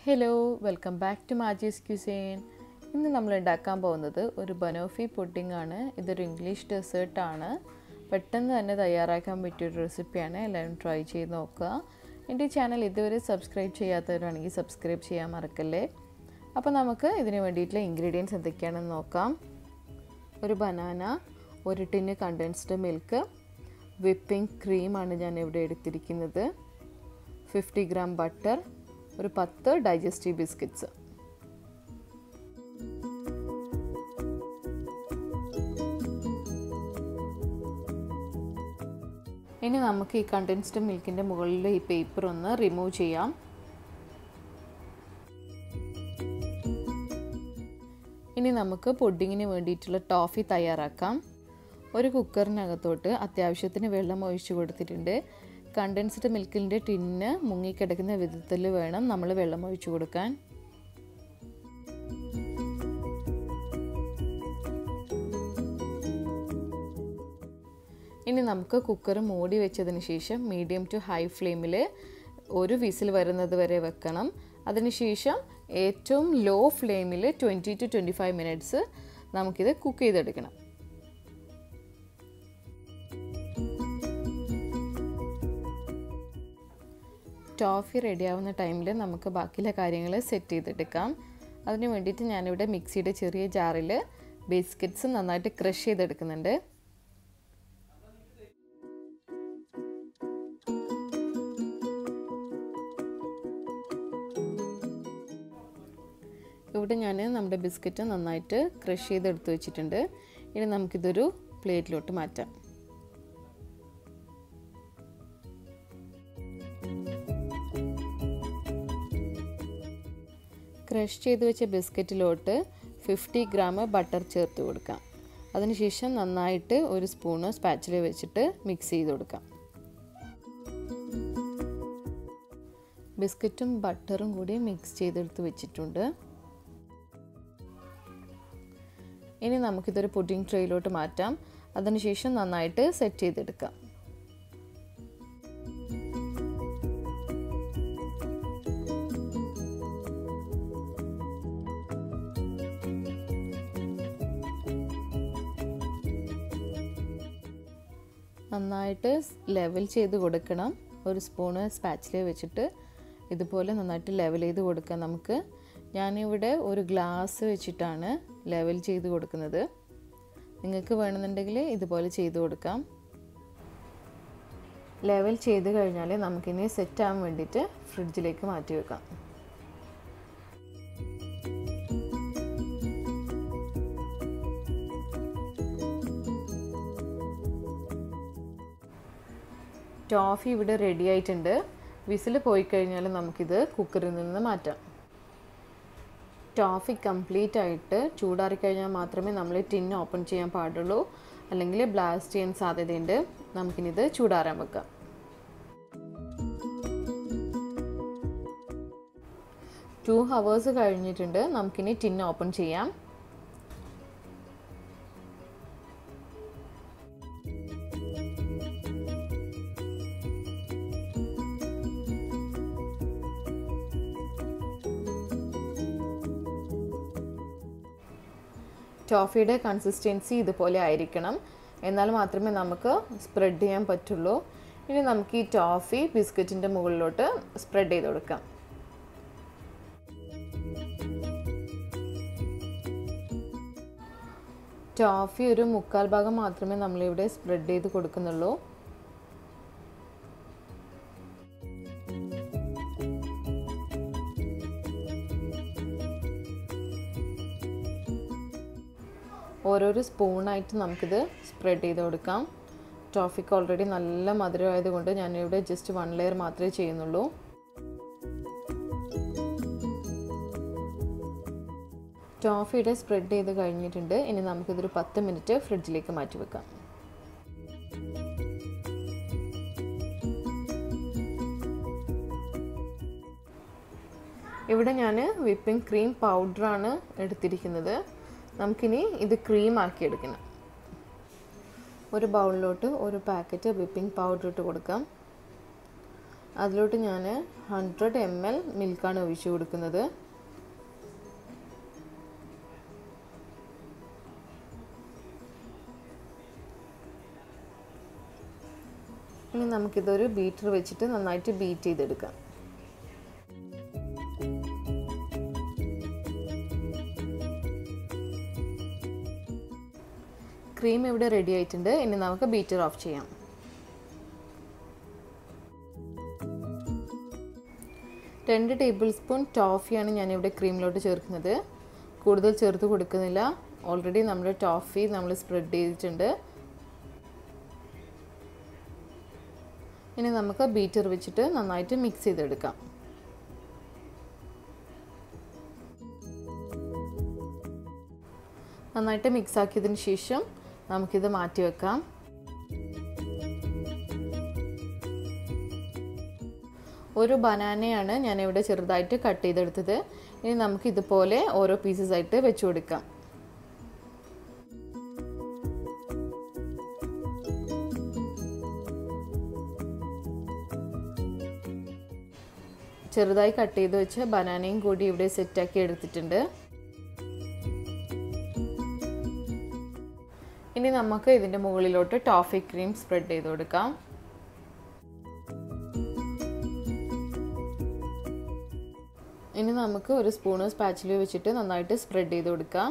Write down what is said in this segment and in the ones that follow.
hello welcome back to Maji's cuisine ഇന്ന് നമ്മൾ ഉണ്ടാക്കാൻ പോകുന്നത് ഒരു ബനോഫി പുഡിംഗ് ആണ് ഇതൊരു ഇംഗ്ലീഷ് ഡെസേർട്ടാണ് പെട്ടെന്ന് തന്നെ തയ്യാറാക്കാൻ പറ്റിയൊരു റെസിപ്പിയാണ് എല്ലാവരും ട്രൈ ചെയ്ത് നോക്കുക എൻ്റെ ചാനൽ ഇതുവരെ സബ്സ്ക്രൈബ് ചെയ്യാത്തവരാണെങ്കിൽ സബ്സ്ക്രൈബ് ചെയ്യാൻ മറക്കല്ലേ അപ്പോൾ നമുക്ക് ഇതിന് വേണ്ടിയിട്ടുള്ള ഇൻഗ്രീഡിയൻസ് എന്തൊക്കെയാണെന്ന് നോക്കാം ഒരു ബനാന ഒരു ടിന്ന് കണ്ടൻസ്ഡ് മിൽക്ക് വിപ്പിംഗ് ക്രീമാണ് ഞാൻ ഇവിടെ എടുത്തിരിക്കുന്നത് ഫിഫ്റ്റി ഗ്രാം ബട്ടർ ഒരു പത്ത് ഡൈജസ്റ്റീവ് ബിസ്ക്കറ്റ്സ് ഇനി നമുക്ക് ഈ കണ്ടൻസ്ഡ് മിൽക്കിൻ്റെ മുകളിൽ ഈ പേപ്പർ ഒന്ന് റിമൂവ് ചെയ്യാം ഇനി നമുക്ക് പുഡിങ്ങിന് വേണ്ടിയിട്ടുള്ള ടോഫി തയ്യാറാക്കാം ഒരു കുക്കറിനകത്തോട്ട് അത്യാവശ്യത്തിന് വെള്ളം ഒഴിച്ചു കൊടുത്തിട്ടുണ്ട് കണ്ടൻസ്ഡ് മിൽക്കിൻ്റെ ടിന്ന് മുങ്ങിക്കിടക്കുന്ന വിധത്തിൽ വേണം നമ്മൾ വെള്ളം ഒഴിച്ചു കൊടുക്കാൻ ഇനി നമുക്ക് കുക്കർ മൂടി വെച്ചതിന് ശേഷം മീഡിയം ടു ഹൈ ഫ്ലെയിമിൽ ഒരു വിസിൽ വരുന്നത് വരെ വെക്കണം അതിനുശേഷം ഏറ്റവും ലോ ഫ്ലെയിമിൽ twenty to twenty five minutes നമുക്കിത് കുക്ക് ചെയ്തെടുക്കണം ടോഫി റെഡിയാവുന്ന ടൈമിൽ നമുക്ക് ബാക്കിയുള്ള കാര്യങ്ങൾ സെറ്റ് ചെയ്തെടുക്കാം അതിന് വേണ്ടിയിട്ട് ഞാനിവിടെ മിക്സിയുടെ ചെറിയ ജാറിൽ ബിസ്ക്കറ്റ്സ് നന്നായിട്ട് ക്രഷ് ചെയ്തെടുക്കുന്നുണ്ട് ഇവിടെ ഞാൻ നമ്മുടെ ബിസ്ക്കറ്റ് നന്നായിട്ട് ക്രഷ് ചെയ്തെടുത്ത് വെച്ചിട്ടുണ്ട് ഇനി നമുക്കിതൊരു പ്ലേറ്റിലോട്ട് മാറ്റാം ക്രഷ് ചെയ്ത് വെച്ച ബിസ്ക്കറ്റിലോട്ട് ഫിഫ്റ്റി ഗ്രാം ബട്ടർ ചേർത്ത് കൊടുക്കാം അതിനുശേഷം നന്നായിട്ട് ഒരു സ്പൂണ് സ്പാച്ചിൽ വെച്ചിട്ട് മിക്സ് ചെയ്ത് കൊടുക്കാം ബിസ്ക്കറ്റും ബട്ടറും കൂടി മിക്സ് ചെയ്തെടുത്ത് വെച്ചിട്ടുണ്ട് ഇനി നമുക്കിതൊരു പുഡിംഗ് ട്രേയിലോട്ട് മാറ്റാം അതിനുശേഷം നന്നായിട്ട് സെറ്റ് ചെയ്തെടുക്കാം നന്നായിട്ട് ലെവൽ ചെയ്ത് കൊടുക്കണം ഒരു സ്പൂണ് സ്പാച്ചിൽ വെച്ചിട്ട് ഇതുപോലെ നന്നായിട്ട് ലെവൽ ചെയ്ത് കൊടുക്കാം നമുക്ക് ഞാനിവിടെ ഒരു ഗ്ലാസ് വെച്ചിട്ടാണ് ലെവൽ ചെയ്ത് കൊടുക്കുന്നത് നിങ്ങൾക്ക് വേണമെന്നുണ്ടെങ്കിൽ ഇതുപോലെ ചെയ്ത് കൊടുക്കാം ലെവൽ ചെയ്ത് കഴിഞ്ഞാൽ നമുക്കിനി സെറ്റ് ആവാൻ വേണ്ടിയിട്ട് ഫ്രിഡ്ജിലേക്ക് മാറ്റി വെക്കാം ടോഫി ഇവിടെ റെഡി ആയിട്ടുണ്ട് വിസിൽ പോയി കഴിഞ്ഞാൽ നമുക്കിത് കുക്കറിൽ നിന്ന് മാറ്റാം ടോഫി കംപ്ലീറ്റ് ആയിട്ട് ചൂടാറി കഴിഞ്ഞാൽ മാത്രമേ നമ്മൾ ടിന്ന് ഓപ്പൺ ചെയ്യാൻ പാടുള്ളൂ അല്ലെങ്കിൽ ബ്ലാസ്റ്റ് ചെയ്യാൻ സാധ്യതയുണ്ട് നമുക്കിനിത് ചൂടാറാൻ വെക്കാം ടു ഹവേഴ്സ് കഴിഞ്ഞിട്ടുണ്ട് നമുക്കിനി ടിന്ന് ഓപ്പൺ ചെയ്യാം ടോഫിയുടെ കൺസിസ്റ്റൻസി ഇതുപോലെ ആയിരിക്കണം എന്നാൽ മാത്രമേ നമുക്ക് സ്പ്രെഡ് ചെയ്യാൻ പറ്റുള്ളൂ ഇനി നമുക്ക് ഈ ടോഫി ബിസ്ക്കറ്റിൻ്റെ മുകളിലോട്ട് സ്പ്രെഡ് ചെയ്ത് കൊടുക്കാം ടോഫി ഒരു മുക്കാൽ ഭാഗം മാത്രമേ നമ്മളിവിടെ സ്പ്രെഡ് ചെയ്ത് കൊടുക്കുന്നുള്ളൂ ഓരോരോ സ്പൂണായിട്ട് നമുക്കിത് സ്പ്രെഡ് ചെയ്ത് കൊടുക്കാം ടോഫിക്ക് ഓൾറെഡി നല്ല മധുരമായതുകൊണ്ട് ഞാനിവിടെ ജസ്റ്റ് വൺ ലെയർ മാത്രമേ ചെയ്യുന്നുള്ളൂ ടോഫിയുടെ സ്പ്രെഡ് ചെയ്ത് കഴിഞ്ഞിട്ടുണ്ട് ഇനി നമുക്കിതൊരു പത്ത് മിനിറ്റ് ഫ്രിഡ്ജിലേക്ക് മാറ്റി വെക്കാം ഇവിടെ ഞാൻ വിപ്പിംഗ് ക്രീം പൗഡറാണ് എടുത്തിരിക്കുന്നത് നമുക്കിനി ഇത് ക്രീം ആക്കി എടുക്കണം ഒരു ബൗളിലോട്ട് ഒരു പാക്കറ്റ് വിപ്പിംഗ് പൗഡർ ഇട്ട് കൊടുക്കാം അതിലോട്ട് ഞാൻ ഹൺഡ്രഡ് എം എൽ മിൽക്കാണ് ഒഴിച്ചു കൊടുക്കുന്നത് ഇനി നമുക്കിതൊരു ബീറ്റർ വെച്ചിട്ട് നന്നായിട്ട് ബീറ്റ് ചെയ്തെടുക്കാം ക്രീം ഇവിടെ റെഡി ആയിട്ടുണ്ട് ഇനി നമുക്ക് ബീറ്റർ ഓഫ് ചെയ്യാം രണ്ട് ടേബിൾ സ്പൂൺ ടോഫിയാണ് ഞാനിവിടെ ക്രീമിലോട്ട് ചേർക്കുന്നത് കൂടുതൽ ചേർത്ത് കൊടുക്കുന്നില്ല ഓൾറെഡി നമ്മൾ ടോഫി നമ്മൾ സ്പ്രെഡ് ചെയ്തിട്ടുണ്ട് ഇനി നമുക്ക് ബീറ്റർ വെച്ചിട്ട് നന്നായിട്ട് മിക്സ് ചെയ്തെടുക്കാം നന്നായിട്ട് മിക്സ് ആക്കിയതിന് ശേഷം നമുക്കിത് മാറ്റി വെക്കാം ഒരു ബനാനയാണ് ഞാനിവിടെ ചെറുതായിട്ട് കട്ട് ചെയ്തെടുത്തത് ഇനി നമുക്ക് ഇതുപോലെ ഓരോ പീസസ് ആയിട്ട് വെച്ചു കൊടുക്കാം ചെറുതായി കട്ട് ചെയ്ത് വെച്ച് ബനാനയും കൂടി ഇവിടെ സെറ്റാക്കി എടുത്തിട്ടുണ്ട് ഇനി നമുക്ക് ഇതിൻ്റെ മുകളിലോട്ട് ടോഫി ക്രീം സ്പ്രെഡ് ചെയ്ത് കൊടുക്കാം ഇനി നമുക്ക് ഒരു സ്പൂണ് സ്പാച്ചിൽ വെച്ചിട്ട് നന്നായിട്ട് സ്പ്രെഡ് ചെയ്ത് കൊടുക്കാം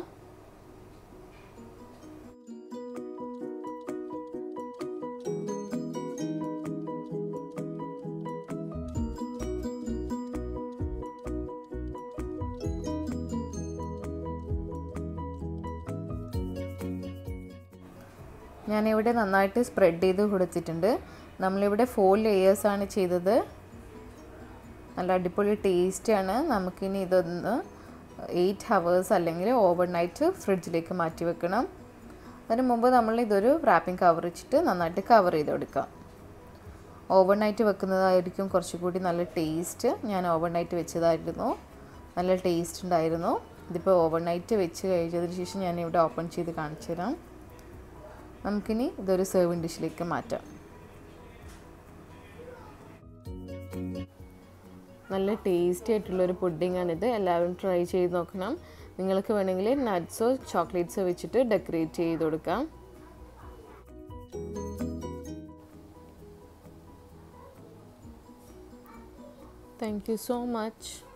ഞാനിവിടെ നന്നായിട്ട് സ്പ്രെഡ് ചെയ്ത് കൊടുത്തിട്ടുണ്ട് നമ്മളിവിടെ ഫോർ ലെയേഴ്സാണ് ചെയ്തത് നല്ല അടിപൊളി ടേസ്റ്റാണ് നമുക്കിനി ഇതൊന്ന് എയ്റ്റ് ഹവേഴ്സ് അല്ലെങ്കിൽ ഓവർ നൈറ്റ് ഫ്രിഡ്ജിലേക്ക് മാറ്റി വെക്കണം അതിന് മുമ്പ് നമ്മൾ ഇതൊരു റാപ്പിംഗ് കവർ വെച്ചിട്ട് നന്നായിട്ട് കവർ ചെയ്ത് കൊടുക്കാം ഓവർ നൈറ്റ് വെക്കുന്നതായിരിക്കും കുറച്ചുകൂടി നല്ല ടേസ്റ്റ് ഞാൻ ഓവർ നൈറ്റ് വെച്ചതായിരുന്നു നല്ല ടേസ്റ്റ് ഉണ്ടായിരുന്നു ഇതിപ്പോൾ ഓവർ നൈറ്റ് വെച്ച് കഴിച്ചതിന് ശേഷം ഞാൻ ഇവിടെ ഓപ്പൺ ചെയ്ത് കാണിച്ചു തരാം നമുക്കിനി ഇതൊരു സെർവിങ് ഡിഷിലേക്ക് മാറ്റാം നല്ല ടേസ്റ്റി ആയിട്ടുള്ളൊരു പുഡിങ്ങാണിത് എല്ലാവരും ട്രൈ ചെയ്ത് നോക്കണം നിങ്ങൾക്ക് വേണമെങ്കിൽ നട്ട്സോ ചോക്ലേറ്റ്സോ വെച്ചിട്ട് ഡെക്കറേറ്റ് ചെയ്ത് കൊടുക്കാം താങ്ക് യു സോ മച്ച്